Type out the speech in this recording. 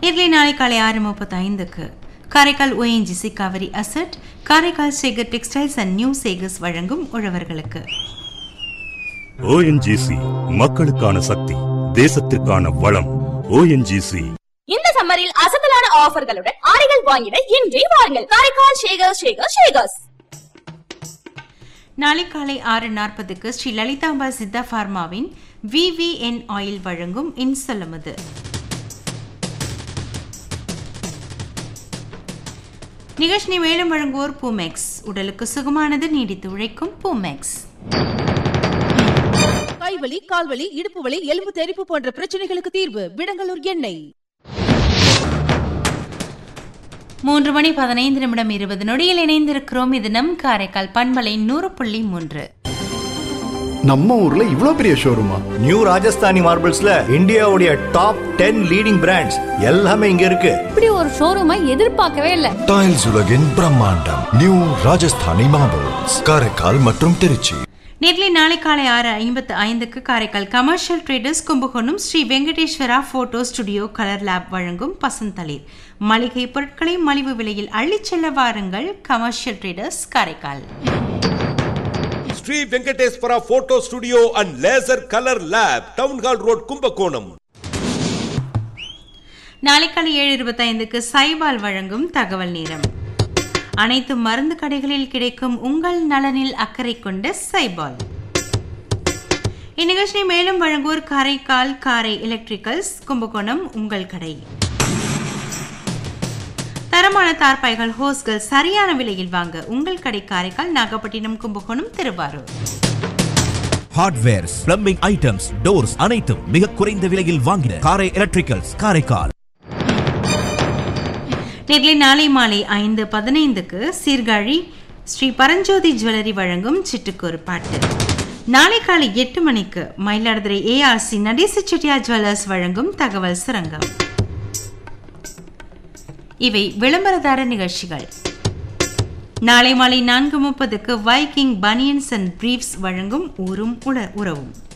early நாளை காலை ஆறு முப்பத்தி ஐந்துக்கு Karaikal ONGC Kaveri asset Karaikal Sekar textiles and new Sekars வழங்கும் உழவர்களுக்கு ஓஎன்ஜிசி மக்களுக்கான சக்தி தேசத்திற்கான வளம் ஓஎன்ஜிசி இந்த சம்மரில் அசத்தலான ஆஃபர்களுடன் ஆடைகள் வாங்கிட இன்றே வாருங்கள் காரைக்கால் ஷேகர் ஷேகர் ஷேகர்ஸ் நாளை காலை ஆறு நாற்பதுக்கு ஸ்ரீ லலிதாம்பா சித்தா ஃபார்மாவின் விவிஎன் ஆயில் வழங்கும் இன்சொல்லமுது நிகழ்ச்சி மேலும் வழங்குவோர் பூமெக்ஸ் உடலுக்கு சுகமானது நீடித்து உழைக்கும் பூமெக்ஸ் கைவலி கால்வலி இடுப்பு வலி எலும்பு தெறிப்பு போன்ற பிரச்சனைகளுக்கு தீர்வு விடங்கலூர் எண்ணெய் மூன்று மணி பதினைந்து நிமிடம் இருபது நொடியில் இணைந்திருக்கிறோம் இது நம் காரைக்கால் பண்பலை நூறு புள்ளி மூன்று நம்ம ஊர்ல இவ்ளோ பெரிய ஷோரூமா நியூ ராஜஸ்தானி மார்பிள்ஸ்ல இந்தியாவுடைய டாப் டென் லீடிங் பிராண்ட்ஸ் எல்லாமே இங்க இருக்கு இப்படி ஒரு ஷோரூமை எதிர்பார்க்கவே இல்லை டைல்ஸ் உலகின் பிரம்மாண்டம் நியூ ராஜஸ்தானி மார்பிள்ஸ் காரைக்கால் மற்றும் திருச்சி நேர்லி நாளை காலை ஆறு ஐம்பத்து ஐந்துக்கு Karaikal commercial traders Kumbakonam Sri Venkateswara photo studio colour lab வழங்கும் பசந்தளிர் மளிகை பொருட்களை மலிவு விலையில் அள்ளிச் செல்ல வாருங்கள் commercial traders Karaikal Sri Venkateswara photo studio and laser colour lab town hall road Kumbakonam நாளை காலை ஏழு இருபத்தைந்துக்கு சைபால் வழங்கும் தகவல் நேரம் அனைத்து மருந்து கடைகளில் கிடைக்கும் உங்கள் நலனில் அக்கறை கொண்ட சைபால் இந்நிகழ்ச்சியை மேலும் வழங்குவோர் காரைக்கால் காரை எலக்ட்ரிக்கல்ஸ் கும்பகோணம் உங்கள் கடை தரமான தார்பாய்கள் ஹோஸ்கள் சரியான விலையில் வாங்க உங்கள் கடை Karaikal Nagapattinam Kumbakonam Thiruvarur hardwares plumbing items doors அனைத்தும் மிக குறைந்த விலையில் வாங்கின காரை எலக்ட்ரிக்கல்ஸ் காரைக்கால் நேர்களை நாளை மாலை ஐந்து பதினைந்துக்கு சீர்காழி ஸ்ரீ பரஞ்சோதி ஜுவல்லரி வழங்கும் சிட்டுக்கூறு பாட்டு நாளை காலை எட்டு மணிக்கு மயிலாடுதுறை ஏஆர்சி நடேச செட்டியார் ஜுவல்லர்ஸ் வழங்கும் தகவல் சுரங்கம் இவை விளம்பரதார நிகழ்ச்சிகள் நாளை மாலை நான்கு முப்பதுக்கு வைக்கிங் பனியன்ஸ் அண்ட் பிரீஃப்ஸ் வழங்கும் ஊரும் உற- உறவும்